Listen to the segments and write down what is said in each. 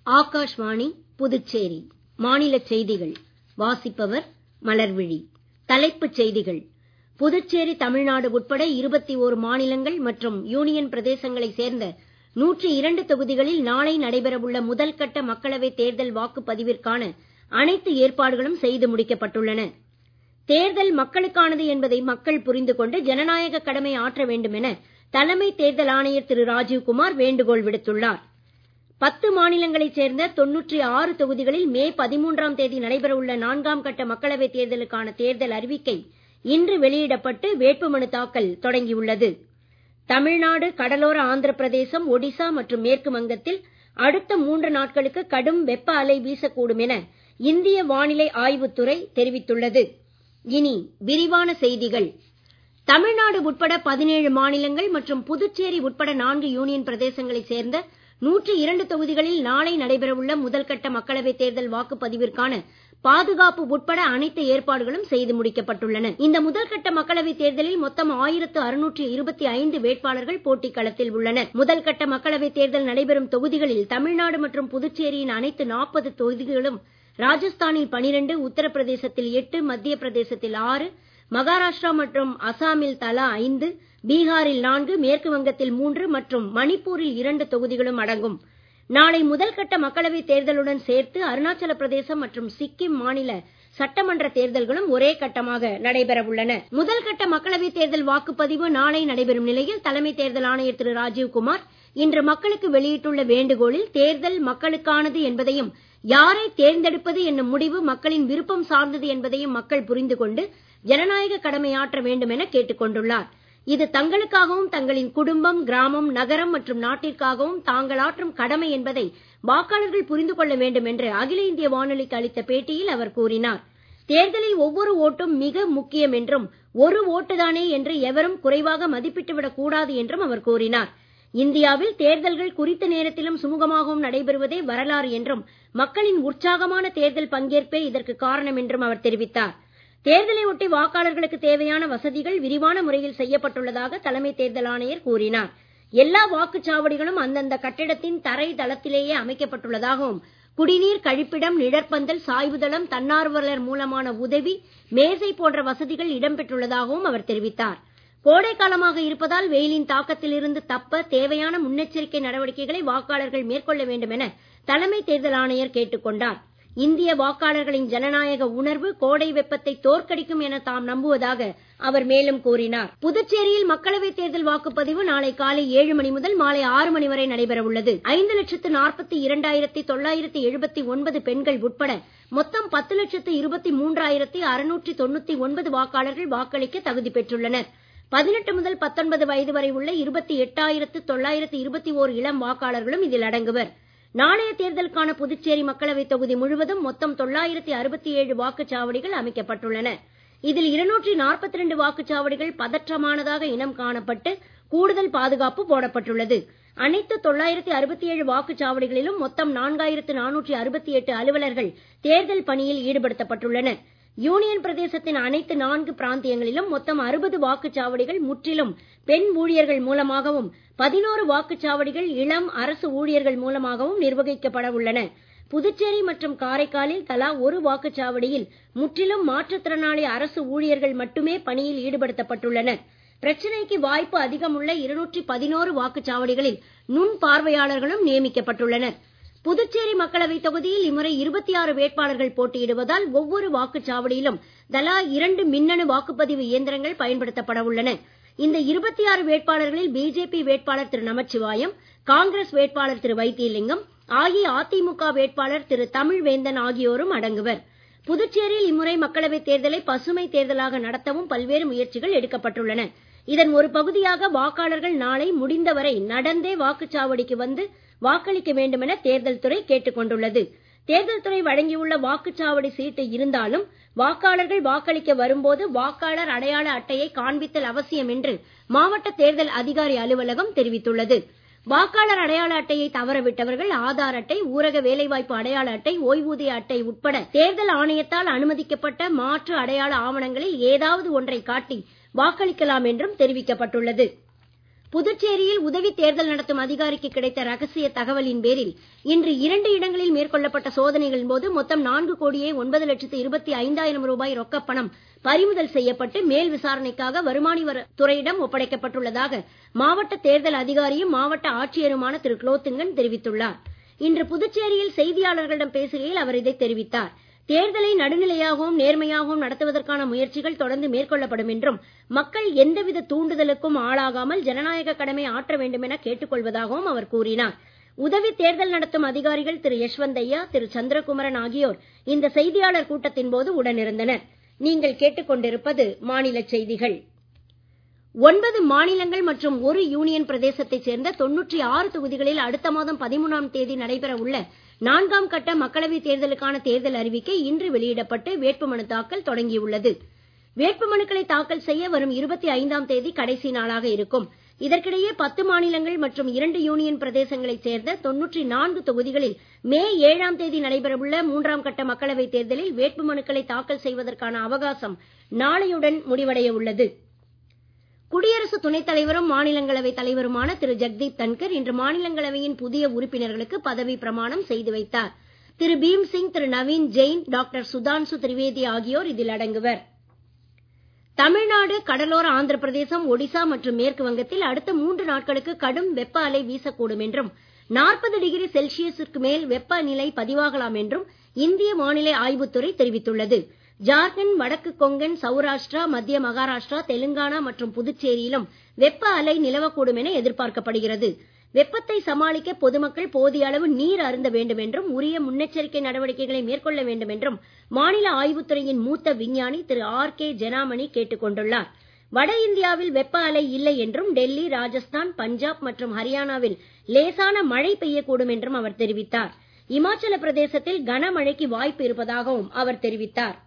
ஆகாஷ்வாணி புதுச்சேரி மாநிலச் செய்திகள் வாசிப்பவர் மலர்விழி தலைப்புச் செய்திகள் புதுச்சேரி தமிழ்நாடு உட்பட இருபத்தி ஓரு மாநிலங்கள் மற்றும் யூனியன் பிரதேசங்களைச் சேர்ந்த நூற்றி இரண்டு தொகுதிகளில் நாளை நடைபெறவுள்ள முதல் கட்ட மக்களவைத் தேர்தல் வாக்குப்பதிவிற்கான அனைத்து ஏற்பாடுகளும் செய்து முடிக்கப்பட்டுள்ளன தேர்தல் மக்களுக்கானது என்பதை மக்கள் புரிந்து கொண்டு ஜனநாயக கடமை ஆற்ற வேண்டும் என தலைமை தேர்தல் ஆணையர் திரு ராஜீவ்குமார் வேண்டுகோள் விடுத்துள்ளார் பத்து மாநிலங்களைச் சேர்ந்த தொன்னூற்றி ஆறு தொகுதிகளில் மே பதிமூன்றாம் தேதி நடைபெறவுள்ள நான்காம் கட்ட மக்களவைத் தேர்தலுக்கான தேர்தல் அறிவிக்கை இன்று வெளியிடப்பட்டு வேட்புமனு தாக்கல் தொடங்கியுள்ளது தமிழ்நாடு கடலோர ஆந்திர பிரதேசம் ஒடிசா மற்றும் மேற்கு வங்கத்தில் அடுத்த மூன்று நாட்களுக்கு கடும் வெப்ப அலை வீசக்கூடும் என இந்திய வானிலை ஆய்வுத்துறை தெரிவித்துள்ளது இனி விரிவான செய்திகள் தமிழ்நாடு உட்பட பதினேழு மாநிலங்கள் மற்றும் புதுச்சேரி உட்பட நான்கு யூனியன் பிரதேசங்களைச் சேர்ந்த நூற்றி இரண்டு தொகுதிகளில் நாளை நடைபெறவுள்ள முதல் கட்ட மக்களவைத் தேர்தல் வாக்குப்பதிவிற்கான பாதுகாப்பு உட்பட அனைத்து ஏற்பாடுகளும் செய்து முடிக்கப்பட்டுள்ளன இந்த முதல் கட்ட மக்களவைத் தேர்தலில் மொத்தம் ஆயிரத்து அறுநூற்று இருபத்தி ஐந்து வேட்பாளர்கள் போட்டிக் களத்தில் உள்ளனர் முதல் கட்ட மக்களவைத் தேர்தல் நடைபெறும் தொகுதிகளில் தமிழ்நாடு மற்றும் புதுச்சேரியின் அனைத்து நாற்பது தொகுதிகளும் ராஜஸ்தானில் பனிரெண்டு உத்தரப்பிரதேசத்தில் எட்டு மத்திய பிரதேசத்தில் ஆறு மகாராஷ்டிரா மற்றும் அசாமில் தலா ஐந்து பீகாரில் நான்கு மேற்கு வங்கத்தில் மூன்று மற்றும் மணிப்பூரில் இரண்டு தொகுதிகளும் அடங்கும் நாளை முதல் கட்ட மக்களவைத் தேர்தலுடன் சேர்த்து அருணாச்சல பிரதேசம் மற்றும் சிக்கிம் மாநில சட்டமன்ற தேர்தல்களும் ஒரே கட்டமாக நடைபெற உள்ளன முதல் கட்ட மக்களவைத் தேர்தல் வாக்குப்பதிவு நாளை நடைபெறும் நிலையில் தலைமை தேர்தல் ஆணையர் திரு ராஜீவ்குமார் இன்று மக்களுக்கு வெளியிட்டுள்ள வேண்டுகோளில் தேர்தல் மக்களுக்கானது என்பதையும் யாரை தேர்ந்தெடுப்பது என்னும் முடிவு மக்களின் விருப்பம் சார்ந்தது என்பதையும் மக்கள் புரிந்து கொண்டு ஜனநாயக கடமையாற்ற வேண்டும் என கேட்டுக் கொண்டுள்ளார் இது தங்களுக்காகவும் தங்களின் குடும்பம் கிராமம் நகரம் மற்றும் நாட்டிற்காகவும் தாங்கள் ஆற்றும் கடமை என்பதை வாக்காளர்கள் புரிந்து கொள்ள வேண்டும் என்று அகில இந்திய வானொலிக்கு அளித்த பேட்டியில் அவர் கூறினார் தேர்தலில் ஒவ்வொரு ஓட்டும் மிக முக்கியம் என்றும் ஒரு ஓட்டுதானே என்று எவரும் குறைவாக மதிப்பிட்டுவிடக் கூடாது என்றும் அவர் கூறினார் இந்தியாவில் தேர்தல்கள் குறித்த நேரத்திலும் சுமூகமாகவும் நடைபெறுவதே வரலாறு என்றும் மக்களின் உற்சாகமான தேர்தல் பங்கேற்பே இதற்கு காரணம் என்றும் அவர் தெரிவித்தார் தேர்தலை ஒட்டி வாக்காளர்களுக்கு தேவையான வசதிகள் விரிவான முறையில் செய்யப்பட்டுள்ளதாக தலைமை தேர்தல் ஆணையர் கூறினார் எல்லா வாக்குச்சாவடிகளும் அந்தந்த கட்டிடத்தின் தரை தளத்திலேயே அமைக்கப்பட்டுள்ளதாகவும் குடிநீர் கழிப்பிடம் நிழற்பந்தல் சாய்வுதளம் தன்னார்வலர் மூலமான உதவி மேசை போன்ற வசதிகள் இடம்பெற்றுள்ளதாகவும் அவர் தெரிவித்தார் கோடை காலமாக இருப்பதால் வெயிலின் தாக்கத்தில் இருந்து தப்ப தேவையான முன்னெச்சரிக்கை நடவடிக்கைகளை வாக்காளர்கள் மேற்கொள்ள வேண்டும் என தலைமை தேர்தல் ஆணையர் கேட்டுக் கொண்டார் இந்திய வாக்காளர்களின் ஜனநாயக உணர்வு கோடை வெப்பத்தை தோற்கடிக்கும் என தாம் நம்புவதாக அவர் மேலும் கூறினார் புதுச்சேரியில் மக்களவைத் தேர்தல் வாக்குப்பதிவு நாளை காலை ஏழு மணி முதல் மாலை ஆறு மணி வரை நடைபெற உள்ளது ஐந்து லட்சத்து நாற்பத்தி இரண்டாயிரத்தி தொள்ளாயிரத்தி எழுபத்தி ஒன்பது பெண்கள் உட்பட மொத்தம் பத்து லட்சத்து இருபத்தி மூன்றாயிரத்தி அறுநூற்றி தொண்ணூத்தி ஒன்பது வாக்காளர்கள் வாக்களிக்க தகுதி பெற்றுள்ளனர் பதினெட்டு முதல் பத்தொன்பது வயது வரை உள்ள இருபத்தி எட்டாயிரத்து தொள்ளாயிரத்தி இருபத்தி ஓர் இளம் வாக்காளர்களும் இதில் அடங்குவர் நாளைய தேர்தலுக்கான புதுச்சேரி மக்களவைத் தொகுதி முழுவதும் மொத்தம் தொள்ளாயிரத்தி அறுபத்தி ஏழு வாக்குச்சாவடிகள் அமைக்கப்பட்டுள்ளன இதில் இருநூற்றி நாற்பத்தி ரெண்டு வாக்குச்சாவடிகள் பதற்றமானதாக இனம் காணப்பட்டு கூடுதல் பாதுகாப்பு போடப்பட்டுள்ளது அனைத்து தொள்ளாயிரத்தி அறுபத்தி ஏழு வாக்குச்சாவடிகளிலும் மொத்தம் நான்காயிரத்து நானூற்றி அறுபத்தி எட்டு அலுவலர்கள் தேர்தல் பணியில் ஈடுபடுத்தப்பட்டுள்ளனர் யூனியன் பிரதேசத்தின் அனைத்து நான்கு பிராந்தியங்களிலும் மொத்தம் அறுபது வாக்குச்சாவடிகள் முற்றிலும் பெண் ஊழியர்கள் மூலமாகவும் பதினோரு வாக்குச்சாவடிகள் இளம் அரசு ஊழியர்கள் மூலமாகவும் நிர்வகிக்கப்பட உள்ளன புதுச்சேரி மற்றும் காரைக்காலில் தலா ஒரு வாக்குச்சாவடியில் முற்றிலும் மாற்றுத்திறனாளி அரசு ஊழியர்கள் மட்டுமே பணியில் ஈடுபடுத்தப்பட்டுள்ளனர் பிரச்சனைக்கு வாய்ப்பு அதிகமுள்ள இருநூற்றி பதினோரு வாக்குச்சாவடிகளில் நுண் பார்வையாளர்களும் நியமிக்கப்பட்டுள்ளனர் புதுச்சேரி மக்களவை தொகுதியில் இம்முறை இருபத்தி ஆறு வேட்பாளர்கள் போட்டியிடுவதால் ஒவ்வொரு வாக்குச்சாவடியிலும் தலா இரண்டு மின்னணு வாக்குப்பதிவு இயந்திரங்கள் பயன்படுத்தப்பட உள்ளன இந்த இருபத்தி ஆறு வேட்பாளர்களில் பிஜேபி வேட்பாளர் திரு நமச்சிவாயம் காங்கிரஸ் வேட்பாளர் திரு வைத்தியலிங்கம் அஇஅதிமுக வேட்பாளர் திரு தமிழ்வேந்தன் ஆகியோரும் அடங்குவர் புதுச்சேரியில் இம்முறை மக்களவைத் தேர்தலை பசுமை தேர்தலாக நடத்தவும் பல்வேறு முயற்சிகள் எடுக்கப்பட்டுள்ளன இதன் ஒரு பகுதியாக வாக்காளர்கள் நாளை முடிந்தவரை நடந்தே வாக்குச்சாவடிக்கு வந்து வாக்களிக்க வேண்டும் என தேர்தல் துறை கேட்டுக் கொண்டுள்ளது தேர்தல் துறை வழங்கியுள்ள வாக்குச்சாவடி சீட்டு இருந்தாலும் வாக்காளர்கள் வாக்களிக்க வரும்போது வாக்காளர் அடையாள அட்டையை காண்பித்தல் அவசியம் என்று மாவட்ட தேர்தல் அதிகாரி அலுவலகம் தெரிவித்துள்ளது வாக்காளர் அடையாள அட்டையை தவறவிட்டவர்கள் ஆதார் அட்டை ஊரக வேலைவாய்ப்பு அடையாள அட்டை ஓய்வூதிய அட்டை உட்பட தேர்தல் ஆணையத்தால் அனுமதிக்கப்பட்ட மாற்று அடையாள ஆவணங்களில் ஏதாவது ஒன்றை காட்டி வாக்களிக்கலாம் என்றும் தெரிவிக்கப்பட்டுள்ளது புதுச்சேரியில் உதவி தேர்தல் நடத்தும் அதிகாரிக்கு கிடைத்த ரகசிய தகவலின் பேரில் இன்று இரண்டு இடங்களில் மேற்கொள்ளப்பட்ட சோதனைகளின் போது மொத்தம் நான்கு கோடியே ஒன்பது லட்சத்து இருபத்தி ஐந்தாயிரம் ரூபாய் ரொக்கப் பணம் பறிமுதல் செய்யப்பட்டு மேல் விசாரணைக்காக வருமான துறையிடம் ஒப்படைக்கப்பட்டுள்ளதாக மாவட்ட தேர்தல் அதிகாரியும் மாவட்ட ஆட்சியருமான திரு குலோத்துங்கன் தெரிவித்துள்ளார் இன்று புதுச்சேரியில் செய்தியாளர்களிடம் பேசுகையில் அவர் இதை தெரிவித்தார் தேர்தலை நடுநிலையாகவும் நேர்மையாகவும் நடத்துவதற்கான முயற்சிகள் தொடர்ந்து மேற்கொள்ளப்படும் என்றும் மக்கள் எந்தவித தூண்டுதலுக்கும் ஆளாகாமல் ஜனநாயக கடமை ஆற்ற வேண்டும் என கேட்டுக் கொள்வதாகவும் அவர் கூறினார் உதவி தேர்தல் நடத்தும் அதிகாரிகள் திரு யஷ்வந்தையா திரு சந்திரகுமரன் ஆகியோர் இந்த செய்தியாளர் கூட்டத்தின் போது உடனிருந்தனர் நீங்கள் கேட்டுக்கொண்டிருப்பது மாநில செய்திகள் ஒன்பது மாநிலங்கள் மற்றும் ஒரு யூனியன் பிரதேசத்தைச் சேர்ந்த தொன்னூற்றி ஆறு தொகுதிகளில் அடுத்த மாதம் பதிமூணாம் தேதி நடைபெற உள்ள நான்காம் கட்ட மக்களவைத் தேர்தலுக்கான தேர்தல் அறிவிக்கை இன்று வெளியிடப்பட்டு வேட்புமனு தாக்கல் தொடங்கியுள்ளது வேட்புமனுக்களை தாக்கல் செய்ய வரும் இருபத்தி ஐந்தாம் தேதி கடைசி நாளாக இருக்கும் இதற்கிடையே பத்து மாநிலங்கள் மற்றும் இரண்டு யூனியன் பிரதேசங்களைச் சேர்ந்த தொன்னூற்றி நான்கு தொகுதிகளில் மே ஏழாம் தேதி நடைபெறவுள்ள மூன்றாம் கட்ட மக்களவைத் தேர்தலில் வேட்புமனுக்களை தாக்கல் செய்வதற்கான அவகாசம் நாளையுடன் முடிவடைய உள்ளது குடியரசு துணைத் தலைவரும் மாநிலங்களவை தலைவருமான திரு ஜெக்தீப் தன்கர் இன்று மாநிலங்களவையின் புதிய உறுப்பினர்களுக்கு பதவி பிரமாணம் செய்து வைத்தார் திரு பீம்சிங் திரு நவீன் ஜெயின் டாக்டர் சுதான்சு திரிவேதி ஆகியோர் இதில் அடங்குவர் தமிழ்நாடு கடலோர ஆந்திர பிரதேசம் ஒடிசா மற்றும் மேற்கு வங்கத்தில் அடுத்த மூன்று நாட்களுக்கு கடும் வெப்ப அலை வீசக்கூடும் என்றும் நாற்பது டிகிரி செல்சியஸுக்கு மேல் வெப்பநிலை பதிவாகலாம் என்றும் இந்திய வானிலை ஆய்வுத்துறை தெரிவித்துள்ளது ஜார்க்கண்ட் வடக்கு கொங்கன் சௌராஷ்டிரா மத்திய மகாராஷ்டிரா தெலுங்கானா மற்றும் புதுச்சேரியிலும் வெப்ப அலை நிலவக்கூடும் என எதிர்பார்க்கப்படுகிறது வெப்பத்தை சமாளிக்க பொதுமக்கள் போதிய அளவு நீர் அருந்த வேண்டும் என்றும் உரிய முன்னெச்சரிக்கை நடவடிக்கைகளை மேற்கொள்ள வேண்டும் என்றும் மாநில ஆய்வுத்துறையின் மூத்த விஞ்ஞானி திரு ஆர் கே ஜெனாமணி கேட்டுக் கொண்டுள்ளார் வட இந்தியாவில் வெப்ப அலை இல்லை என்றும் டெல்லி ராஜஸ்தான் பஞ்சாப் மற்றும் ஹரியானாவில் லேசான மழை பெய்யக்கூடும் என்றும் அவர் தெரிவித்தார் இமாச்சல பிரதேசத்தில் கனமழைக்கு வாய்ப்பு இருப்பதாகவும் அவர் தெரிவித்தார்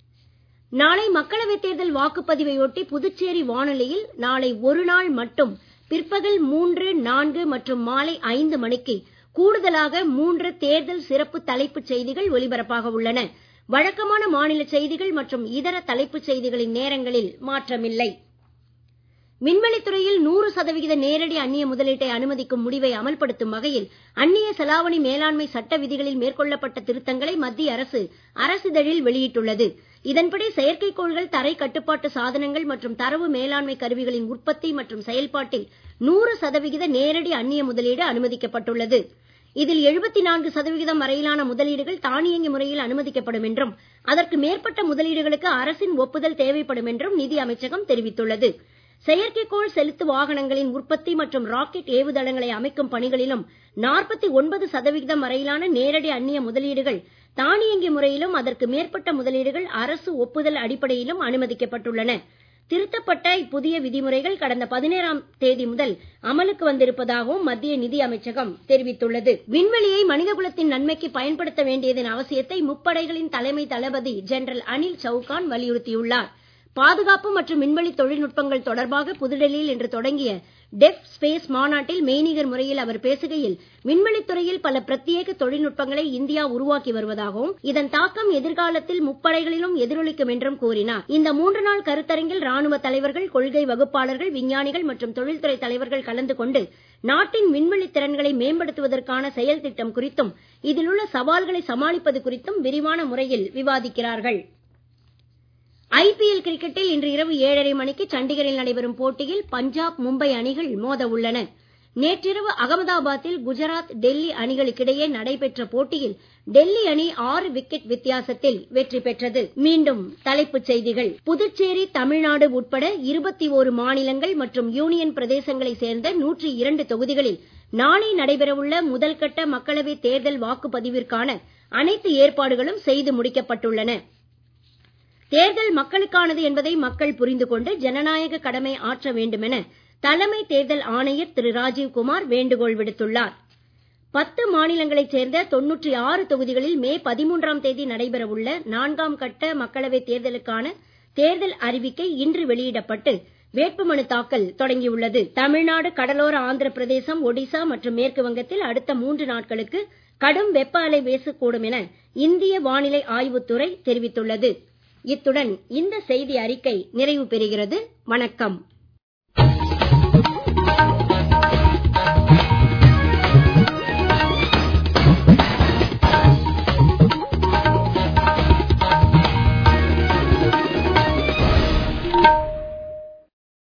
நாளை மக்களவைத் தேர்தல் வாக்குப்பதிவையொட்டி புதுச்சேரி வானொலியில் நாளை ஒரு நாள் மட்டும் பிற்பகல் மூன்று நான்கு மற்றும் மாலை ஐந்து மணிக்கு கூடுதலாக மூன்று தேர்தல் சிறப்பு தலைப்புச் செய்திகள் ஒலிபரப்பாக உள்ளன வழக்கமான மாநில செய்திகள் மற்றும் இதர தலைப்புச் செய்திகளின் நேரங்களில் மாற்றமில்லை விண்வெளித்துறையில் நூறு சதவிகித நேரடி அந்நிய முதலீட்டை அனுமதிக்கும் முடிவை அமல்படுத்தும் வகையில் அந்நிய செலாவணி மேலாண்மை சட்ட விதிகளில் மேற்கொள்ளப்பட்ட திருத்தங்களை மத்திய அரசு அரசிதழில் வெளியிட்டுள்ளது இதன்படி செயற்கைக்கோள்கள் தரை கட்டுப்பாட்டு சாதனங்கள் மற்றும் தரவு மேலாண்மை கருவிகளின் உற்பத்தி மற்றும் செயல்பாட்டில் நூறு சதவிகித நேரடி அந்நிய முதலீடு அனுமதிக்கப்பட்டுள்ளது இதில் எழுபத்தி நான்கு சதவிகிதம் வரையிலான முதலீடுகள் தானியங்கி முறையில் அனுமதிக்கப்படும் என்றும் அதற்கு மேற்பட்ட முதலீடுகளுக்கு அரசின் ஒப்புதல் தேவைப்படும் என்றும் நிதி அமைச்சகம் தெரிவித்துள்ளது செயற்கைக்கோள் செலுத்து வாகனங்களின் உற்பத்தி மற்றும் ராக்கெட் ஏவுதளங்களை அமைக்கும் பணிகளிலும் நாற்பத்தி ஒன்பது சதவிகிதம் வரையிலான நேரடி அந்நிய முதலீடுகள் தானியங்கி முறையிலும் அதற்கு மேற்பட்ட முதலீடுகள் அரசு ஒப்புதல் அடிப்படையிலும் அனுமதிக்கப்பட்டுள்ளன திருத்தப்பட்ட இப்புதிய விதிமுறைகள் கடந்த பதினேழாம் தேதி முதல் அமலுக்கு வந்திருப்பதாகவும் மத்திய நிதி அமைச்சகம் தெரிவித்துள்ளது விண்வெளியை மனிதகுலத்தின் நன்மைக்கு பயன்படுத்த வேண்டியதன் அவசியத்தை முப்படைகளின் தலைமை தளபதி ஜெனரல் அனில் சவுகான் வலியுறுத்தியுள்ளார் பாதுகாப்பு மற்றும் விண்வெளி தொழில்நுட்பங்கள் தொடர்பாக புதுடெல்லியில் இன்று தொடங்கிய டெஃப் ஸ்பேஸ் மாநாட்டில் மெய்நிகர் முறையில் அவர் பேசுகையில் விண்வெளித் துறையில் பல பிரத்யேக தொழில்நுட்பங்களை இந்தியா உருவாக்கி வருவதாகவும் இதன் தாக்கம் எதிர்காலத்தில் முப்படைகளிலும் எதிரொலிக்கும் என்றும் கூறினார் இந்த மூன்று நாள் கருத்தரங்கில் ராணுவ தலைவர்கள் கொள்கை வகுப்பாளர்கள் விஞ்ஞானிகள் மற்றும் தொழில்துறை தலைவர்கள் கலந்து கொண்டு நாட்டின் விண்வெளி திறன்களை மேம்படுத்துவதற்கான செயல் திட்டம் குறித்தும் இதில் உள்ள சவால்களை சமாளிப்பது குறித்தும் விரிவான முறையில் விவாதிக்கிறார்கள் ஐபிஎல் கிரிக்கெட்டில் இன்று இரவு ஏழரை மணிக்கு சண்டிகரில் நடைபெறும் போட்டியில் பஞ்சாப் மும்பை அணிகள் மோத உள்ளன நேற்றிரவு அகமதாபாத்தில் குஜராத் டெல்லி அணிகளுக்கிடையே நடைபெற்ற போட்டியில் டெல்லி அணி ஆறு விக்கெட் வித்தியாசத்தில் வெற்றி பெற்றது மீண்டும் தலைப்புச் செய்திகள் புதுச்சேரி தமிழ்நாடு உட்பட இருபத்தி ஓரு மாநிலங்கள் மற்றும் யூனியன் பிரதேசங்களைச் சேர்ந்த நூற்றி இரண்டு தொகுதிகளில் நாளை நடைபெறவுள்ள முதல்கட்ட மக்களவைத் தேர்தல் வாக்குப்பதிவிற்கான அனைத்து ஏற்பாடுகளும் செய்து முடிக்கப்பட்டுள்ளன தேர்தல் மக்களுக்கானது என்பதை மக்கள் புரிந்து கொண்டு ஜனநாயக கடமை ஆற்ற வேண்டுமென தலைமை தேர்தல் ஆணையர் திரு ராஜீவ்குமார் வேண்டுகோள் விடுத்துள்ளார் பத்து மாநிலங்களைச் சேர்ந்த தொன்னூற்றி ஆறு தொகுதிகளில் மே பதிமூன்றாம் தேதி நடைபெற உள்ள நான்காம் கட்ட மக்களவைத் தேர்தலுக்கான தேர்தல் அறிவிக்கை இன்று வெளியிடப்பட்டு வேட்புமனு தாக்கல் தொடங்கியுள்ளது தமிழ்நாடு கடலோர ஆந்திர பிரதேசம் ஒடிசா மற்றும் மேற்கு வங்கத்தில் அடுத்த மூன்று நாட்களுக்கு கடும் வெப்ப அலை வீசக்கூடும் என இந்திய வானிலை ஆய்வுத்துறை தெரிவித்துள்ளது இத்துடன் இந்த செய்தி அறிக்கை நிறைவு பெறுகிறது வணக்கம்